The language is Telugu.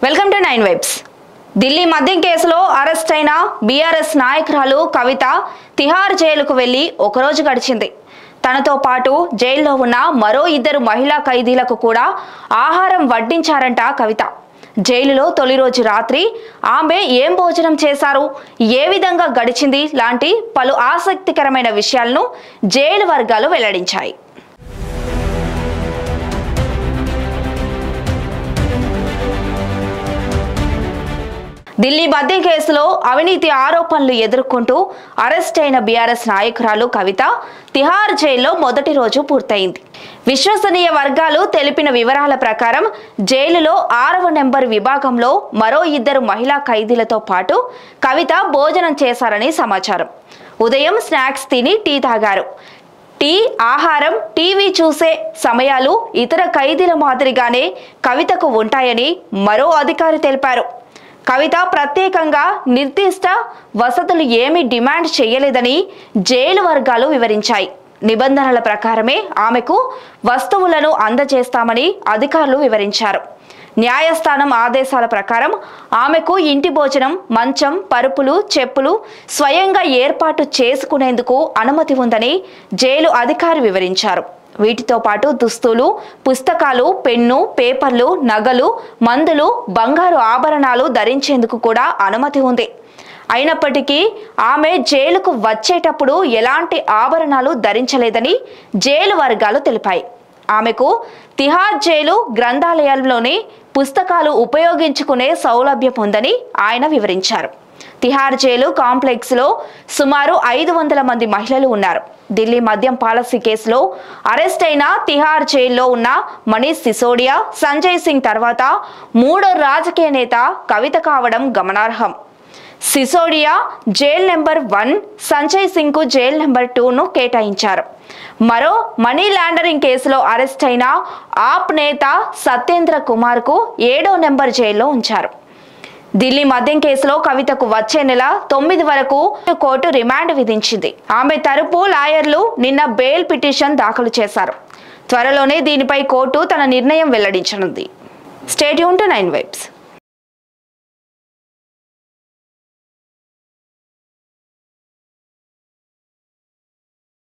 welcome to nine webs Delhi మద్యం కేసులో అరెస్ట్ అయిన బీఆర్ఎస్ నాయకురాలు కవిత తిహార్ జైలుకు వెళ్లి ఒకరోజు గడిచింది తనతో పాటు జైల్లో ఉన్న మరో ఇద్దరు మహిళా ఖైదీలకు కూడా ఆహారం వడ్డించారంట కవిత జైలులో తొలి రోజు రాత్రి ఆమె ఏం భోజనం చేశారు ఏ విధంగా గడిచింది లాంటి పలు ఆసక్తికరమైన విషయాలను జైలు వర్గాలు వెల్లడించాయి ఢిల్లీ మద్యం కేసులో అవినీతి ఆరోపణలు ఎదుర్కొంటూ అరెస్ట్ అయిన బీఆర్ఎస్ నాయకురాలు కవిత తిహార్ జైల్లో మొదటి రోజు పూర్తయింది విశ్వసనీయ వర్గాలు తెలిపిన వివరాల ప్రకారం జైలులో ఆరవ నెంబర్ విభాగంలో మరో ఇద్దరు మహిళా ఖైదీలతో పాటు కవిత భోజనం చేశారని సమాచారం ఉదయం స్నాక్స్ తిని టీ తాగారు టీ ఆహారం టీవీ చూసే సమయాలు ఇతర ఖైదీల మాదిరిగానే కవితకు ఉంటాయని మరో అధికారి తెలిపారు కవిత ప్రత్యేకంగా నిర్దిష్ట వసతులు ఏమీ డిమాండ్ చేయలేదని జైలు వర్గాలు వివరించాయి నిబంధనల ప్రకారమే ఆమెకు వస్తువులను అందజేస్తామని అధికారులు వివరించారు న్యాయస్థానం ఆదేశాల ప్రకారం ఆమెకు ఇంటి భోజనం మంచం పరుపులు చెప్పులు స్వయంగా ఏర్పాటు చేసుకునేందుకు అనుమతి ఉందని జైలు అధికారి వివరించారు వీటితో పాటు దుస్తులు పుస్తకాలు పెన్ను పేపర్లు నగలు మందులు బంగారు ఆభరణాలు ధరించేందుకు కూడా అనుమతి ఉంది అయినప్పటికీ ఆమె జైలుకు వచ్చేటప్పుడు ఎలాంటి ఆభరణాలు ధరించలేదని జైలు వర్గాలు తెలిపాయి ఆమెకు తిహార్ జైలు గ్రంథాలయాల్లోని పుస్తకాలు ఉపయోగించుకునే సౌలభ్యం ఉందని ఆయన వివరించారు తిహార్ జైలు కాంప్లెక్స్ లో సుమారు ఐదు వందల మంది మహిళలు ఉన్నారు ఢిల్లీ మద్యం పాలసీ కేసులో అరెస్ట్ అయిన తిహార్ జైల్లో ఉన్న మనీష్ సిసోడియా సంజయ్ సింగ్ తర్వాత మూడో రాజకీయ నేత కవిత కావడం గమనార్హం Sisodia jail number one Sanjay Singh కు జైల్ నెంబర్ టూను కేటాయించారు మరో మనీ లాండరింగ్ కేసులో అరెస్ట్ అయిన ఆప్ నేత సత్యేంద్ర కుమార్ కు ఏడో నెంబర్ జైల్లో ఉంచారు ఢిల్లీ మద్యం కేసులో కవితకు వచ్చే నెల తొమ్మిది వరకు కోర్టు రిమాండ్ విధించింది ఆమె తరపు లాయర్లు నిన్న బెయిల్ పిటిషన్ దాఖలు చేశారు త్వరలోనే దీనిపై కోర్టు తన నిర్ణయం వెల్లడించనుంది స్టేట్యూన్ టు నైన్ వెబ్స్